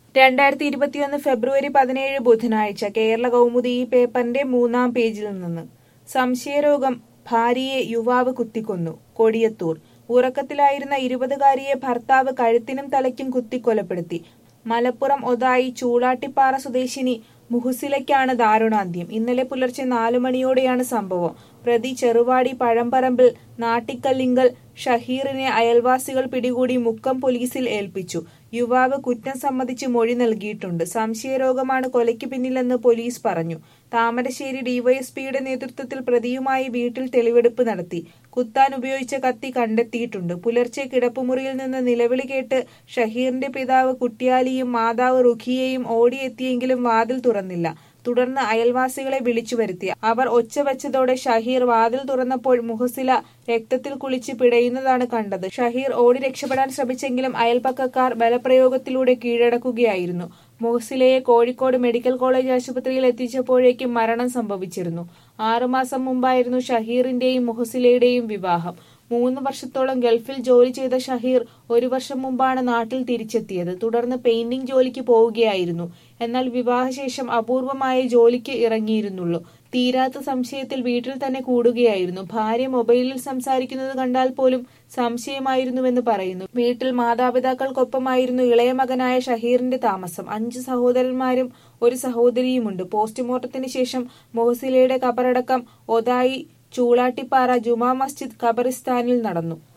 രണ്ടായിരത്തി ഇരുപത്തിയൊന്ന് ഫെബ്രുവരി പതിനേഴ് ബുധനാഴ്ച കേരള കൗമുദി ഈ പേപ്പറിന്റെ മൂന്നാം പേജിൽ നിന്ന് സംശയരോഗം ഭാര്യയെ യുവാവ് കുത്തിക്കൊന്നു കൊടിയത്തൂർ ഉറക്കത്തിലായിരുന്ന ഇരുപതുകാരിയെ ഭർത്താവ് കഴുത്തിനും തലയ്ക്കും കുത്തിക്കൊലപ്പെടുത്തി മലപ്പുറം ഒതായി ചൂളാട്ടിപ്പാറ സ്വദേശിനി മുഹുസിലയ്ക്കാണ് ദാരുണാന്ത്യം ഇന്നലെ പുലർച്ചെ നാലു മണിയോടെയാണ് സംഭവം പ്രതി ചെറുവാടി പഴമ്പറമ്പിൽ നാട്ടിക്കല്ലിങ്കൽ ഷഹീറിനെ അയൽവാസികൾ പിടികൂടി മുക്കം പോലീസിൽ ഏൽപ്പിച്ചു യുവാവ് കുറ്റം സമ്മതിച്ച് മൊഴി നൽകിയിട്ടുണ്ട് സംശയരോഗമാണ് കൊലയ്ക്ക് പിന്നിലെന്ന് പോലീസ് പറഞ്ഞു താമരശ്ശേരി ഡിവൈഎസ്പിയുടെ നേതൃത്വത്തിൽ പ്രതിയുമായി വീട്ടിൽ തെളിവെടുപ്പ് നടത്തി കുത്താൻ ഉപയോഗിച്ച കത്തി കണ്ടെത്തിയിട്ടുണ്ട് പുലർച്ചെ കിടപ്പുമുറിയിൽ നിന്ന് നിലവിളി കേട്ട് ഷഹീറിന്റെ പിതാവ് കുട്ടിയാലിയും മാതാവ് റുഖിയയും ഓടിയെത്തിയെങ്കിലും വാതിൽ തുറന്നില്ല തുടർന്ന് അയൽവാസികളെ വിളിച്ചു വരുത്തി അവർ ഒച്ച വെച്ചതോടെ ഷഹീർ വാതിൽ തുറന്നപ്പോൾ മുഹസില രക്തത്തിൽ കുളിച്ച് പിടയുന്നതാണ് കണ്ടത് ഷഹീർ ഓടി രക്ഷപ്പെടാൻ ശ്രമിച്ചെങ്കിലും അയൽപ്പക്കക്കാർ ബലപ്രയോഗത്തിലൂടെ കീഴടക്കുകയായിരുന്നു മുഹസിലയെ കോഴിക്കോട് മെഡിക്കൽ കോളേജ് ആശുപത്രിയിൽ എത്തിച്ചപ്പോഴേക്കും മരണം സംഭവിച്ചിരുന്നു ആറുമാസം മുമ്പായിരുന്നു ഷഹീറിന്റെയും മുഹസിലയുടെയും വിവാഹം മൂന്ന് വർഷത്തോളം ഗൾഫിൽ ജോലി ചെയ്ത ഷഹീർ ഒരു വർഷം മുമ്പാണ് നാട്ടിൽ തിരിച്ചെത്തിയത് തുടർന്ന് പെയിന്റിംഗ് ജോലിക്ക് പോവുകയായിരുന്നു എന്നാൽ വിവാഹശേഷം അപൂർവമായ ജോലിക്ക് ഇറങ്ങിയിരുന്നുള്ളൂ തീരാത്ത സംശയത്തിൽ വീട്ടിൽ തന്നെ കൂടുകയായിരുന്നു ഭാര്യ മൊബൈലിൽ സംസാരിക്കുന്നത് കണ്ടാൽ പോലും സംശയമായിരുന്നുവെന്ന് പറയുന്നു വീട്ടിൽ മാതാപിതാക്കൾക്കൊപ്പമായിരുന്നു ഇളയ മകനായ ഷഹീറിന്റെ താമസം അഞ്ച് സഹോദരന്മാരും ഒരു സഹോദരിയുമുണ്ട് പോസ്റ്റ്മോർട്ടത്തിന് ശേഷം മൊഹസിലയുടെ കബറടക്കം ഒതായി ചൂളാട്ടിപ്പാറ ജുമാ മസ്ജിദ് ഖബറിസ്ഥാനിൽ നടന്നു